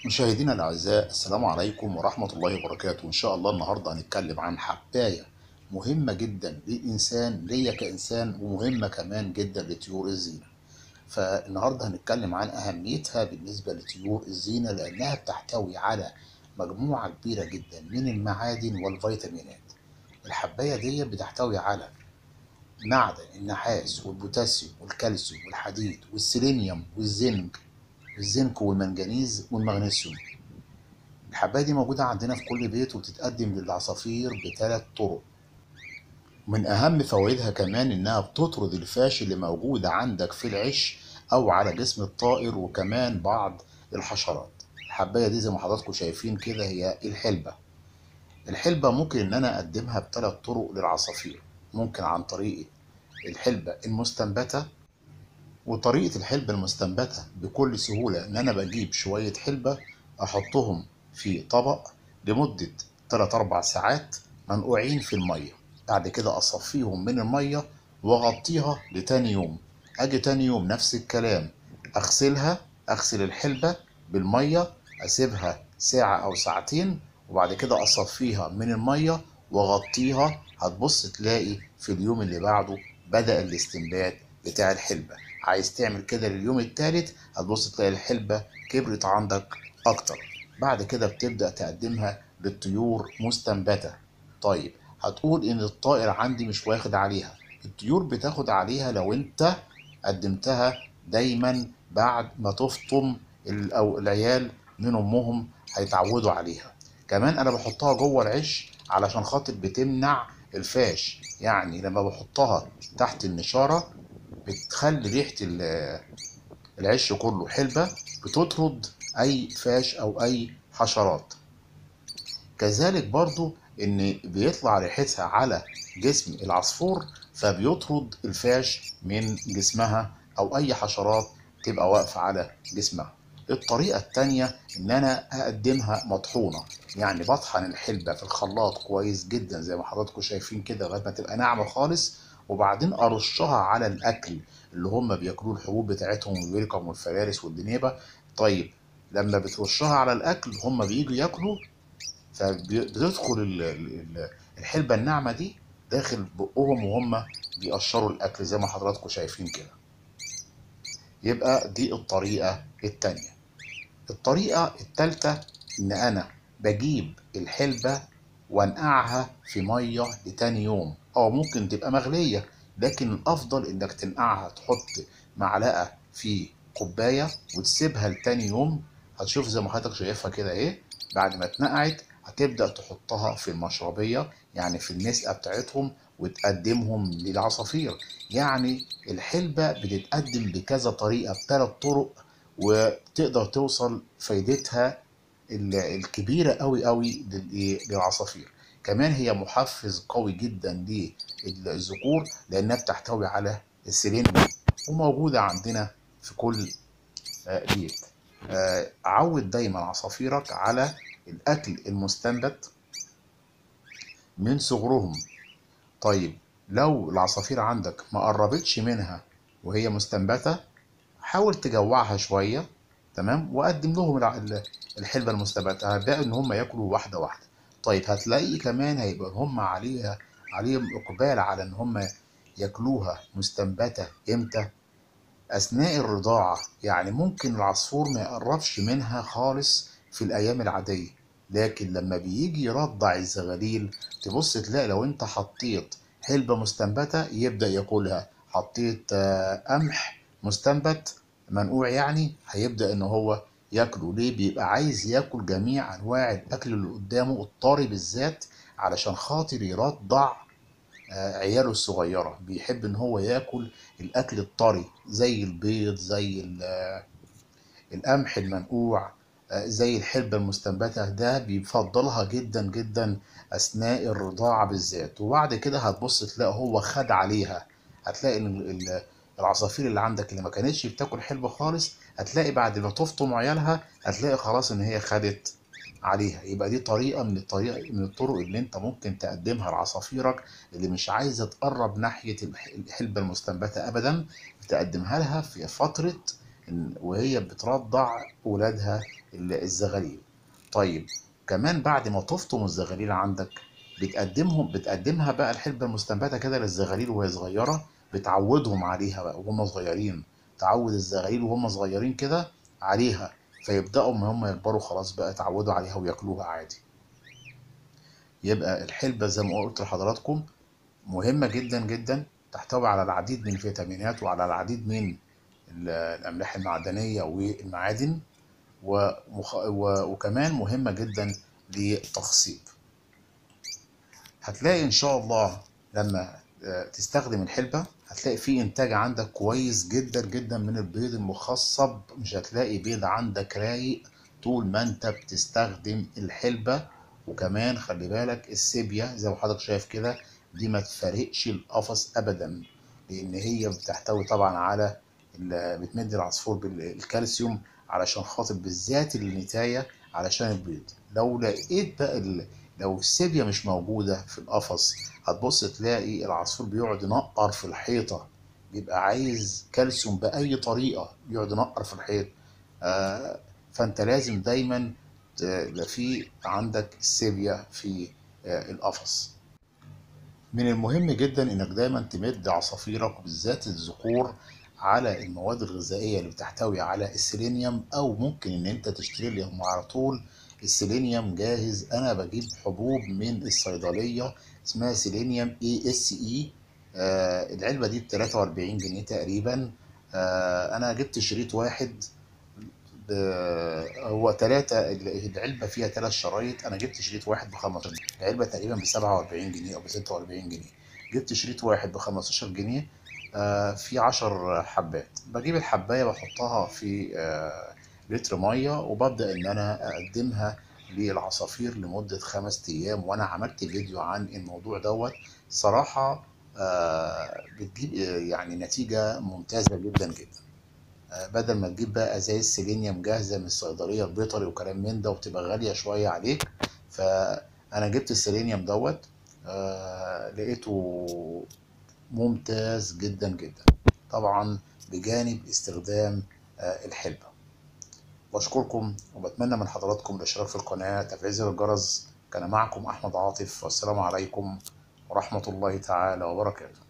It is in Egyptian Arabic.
مشاهدينا الأعزاء السلام عليكم ورحمة الله وبركاته إن شاء الله النهاردة هنتكلم عن حباية مهمة جدا للإنسان ليا كإنسان ومهمة كمان جدا لطيور الزينة فالنهاردة هنتكلم عن أهميتها بالنسبة لطيور الزينة لأنها بتحتوي على مجموعة كبيرة جدا من المعادن والفيتامينات الحباية دي بتحتوي على معدن النحاس والبوتاسيوم والكالسيوم والحديد والسيلينيوم والزنك الزنك والمنجنيز والمغنيسيوم الحباية دي موجودة عندنا في كل بيت وبتتقدم للعصافير بثلاث طرق من أهم فوائدها كمان إنها بتطرد الفاش اللي موجودة عندك في العش أو على جسم الطائر وكمان بعض الحشرات الحباية دي زي ما حضراتكم شايفين كده هي الحلبة الحلبة ممكن إن أنا أقدمها بثلاث طرق للعصافير ممكن عن طريق الحلبة المستنبتة وطريقة الحلبة المستنبتة بكل سهولة إن أنا بجيب شوية حلبة أحطهم في طبق لمدة 3-4 ساعات منقوعين في المية بعد كده أصفيهم من المية وأغطيها لتاني يوم أجي تاني يوم نفس الكلام أغسلها أغسل الحلبة بالمية أسيبها ساعة أو ساعتين وبعد كده أصفيها من المية وأغطيها هتبص تلاقي في اليوم اللي بعده بدأ الاستنبات بتاع الحلبة عايز تعمل كده لليوم الثالث هتبص تلاقي الحلبة كبرت عندك أكتر بعد كده بتبدأ تقدمها للطيور مستنبتة طيب هتقول إن الطائر عندي مش واخد عليها الطيور بتاخد عليها لو أنت قدمتها دايما بعد ما تفطم ال- أو العيال من أمهم هيتعودوا عليها كمان أنا بحطها جوه العش علشان خاطر بتمنع الفاش يعني لما بحطها تحت النشارة بتخلي ريحة ال- العش كله حلبة بتطرد أي فاش أو أي حشرات كذلك برضو إن بيطلع ريحتها على جسم العصفور فبيطرد الفاش من جسمها أو أي حشرات تبقى واقفة على جسمها الطريقة التانية إن أنا أقدمها مطحونة يعني بطحن الحلبة في الخلاط كويس جدا زي ما حضراتكم شايفين كده لغاية ما تبقى ناعمة خالص وبعدين أرشها على الأكل اللي هم بياكلوه الحبوب بتاعتهم الويلكم والفوارس والدنيبة طيب لما بترشها على الأكل هم بييجوا ياكلوا فبتدخل ال- ال- الحلبة الناعمة دي داخل بقهم وهم بيقشروا الأكل زي ما حضراتكم شايفين كده يبقى دي الطريقة التانية الطريقة التالتة إن أنا بجيب الحلبة وانقعها في مية لتاني يوم أو ممكن تبقى مغلية لكن الأفضل إنك تنقعها تحط معلقة في كوباية وتسيبها لتاني يوم هتشوف زي ما حضرتك شايفها كده إيه بعد ما اتنقعت هتبدأ تحطها في المشربية يعني في النسقة بتاعتهم وتقدمهم للعصافير يعني الحلبة بتتقدم بكذا طريقة بثلاث طرق وتقدر توصل فايدتها ال- الكبيرة قوي قوي للإيه؟ للعصافير كمان هي محفز قوي جدا للذكور لأنها بتحتوي على السيلينيوم وموجودة عندنا في كل آه، بيت آه، عود دايما عصافيرك على الأكل المستنبت من صغرهم طيب لو العصافير عندك ما قربتش منها وهي مستنبتة حاول تجوعها شوية تمام وقدم لهم الع- ال- الحلبة المستنبتة هتلاقي ان هم ياكلوا واحدة واحدة طيب هتلاقي كمان هيبقى هم عليها عليهم اقبال على ان هم ياكلوها مستنبتة امتى اثناء الرضاعة يعني ممكن العصفور ما يقربش منها خالص في الايام العادية لكن لما بيجي يرضع الزغاليل تبص تلاقي لو انت حطيت حلبة مستنبتة يبدأ ياكلها حطيت آه، قمح مستنبت منقوع يعني هيبدأ ان هو ياكله ليه بيبقى عايز ياكل جميع انواع الاكل اللي قدامه الطري بالذات علشان خاطر يرضع آه، عياله الصغيرة بيحب ان هو ياكل الاكل الطري زي البيض زي ال- آه، القمح المنقوع آه، زي الحلبة المستنبتة ده بيفضلها جدا جدا أثناء الرضاعة بالذات وبعد كده هتبص تلاقي هو خد عليها هتلاقي إن ال- ال- العصافير اللي عندك اللي ما كانتش بتاكل حلبة خالص هتلاقي بعد ما تفطم عيالها هتلاقي خلاص إن هي خدت عليها يبقى دي طريقة من الطريقة من الطرق اللي انت ممكن تقدمها لعصافيرك اللي مش عايزة تقرب ناحية الح- الحلبة المستنبتة أبدا تقدمها لها في فترة إن- وهي بترضع ولادها ال- الزغاليل طيب كمان بعد ما تفطم الزغاليل عندك بتقدمهم بتقدمها بقى الحلبة المستنبتة كده للزغاليل وهي صغيرة بتعودهم عليها بقى وهم صغيرين تعود الزغاليل وهم صغيرين كده عليها فيبدأوا ما هم يكبروا خلاص بقى يتعودوا عليها وياكلوها عادي يبقى الحلبة زي ما قلت لحضراتكم مهمة جدا جدا تحتوي على العديد من الفيتامينات وعلى العديد من ال- الأملاح المعدنية والمعادن ومخ... و... وكمان مهمة جدا للتخصيب هتلاقي إن شاء الله لما آه، تستخدم الحلبة هتلاقي في إنتاج عندك كويس جدا جدا من البيض المخصب مش هتلاقي بيض عندك رايق طول ما أنت بتستخدم الحلبة وكمان خلي بالك السيبيا زي ما حضرتك شايف كده دي ما تفرقش القفص أبدا لأن هي بتحتوي طبعا على ال- بتمد العصفور بالكالسيوم علشان خاطر بالذات النتاية علشان البيض لو لقيت بقى ال... لو السيبيا مش موجودة في القفص هتبص تلاقي العصفور بيقعد ينقر في الحيطة بيبقى عايز كالسيوم بأي طريقة يقعد ينقر في الحيط آه فأنت لازم دايما ت- يبقى في عندك السيبيا في آه القفص من المهم جدا انك دايما تمد عصافيرك وبالذات الذكور على المواد الغذائيه اللي بتحتوي على السيلينيوم او ممكن ان انت تشتري لهم على طول السيلينيوم جاهز انا بجيب حبوب من الصيدليه اسمها سيلينيوم اي اس اي العلبه دي ب 43 جنيه تقريبا آه انا جبت شريط واحد ب- هو ثلاثة العلبة فيها ثلاث شرايط أنا جبت شريط واحد ب 15 جنيه العلبة تقريبا ب 47 جنيه أو ب 46 جنيه جبت شريط واحد ب 15 جنيه آه في 10 حبات بجيب الحباية بحطها في آه لتر مية وببدأ إن أنا أقدمها للعصافير لمدة خمس أيام وأنا عملت فيديو عن الموضوع دوت صراحة آه بتجيب آه، يعني نتيجة ممتازة جدا جدا آه، بدل ما تجيب بقى ازايز سيلينيوم جاهزه من الصيدليه البيطري وكلام من ده وبتبقى غاليه شويه عليك فانا جبت السيلينيوم دوت آه لقيته ممتاز جدا جدا طبعا بجانب استخدام آه الحلبه بشكركم وبتمنى من حضراتكم الاشتراك في القناه تفعيل زر الجرس كان معكم احمد عاطف والسلام عليكم ورحمه الله تعالى وبركاته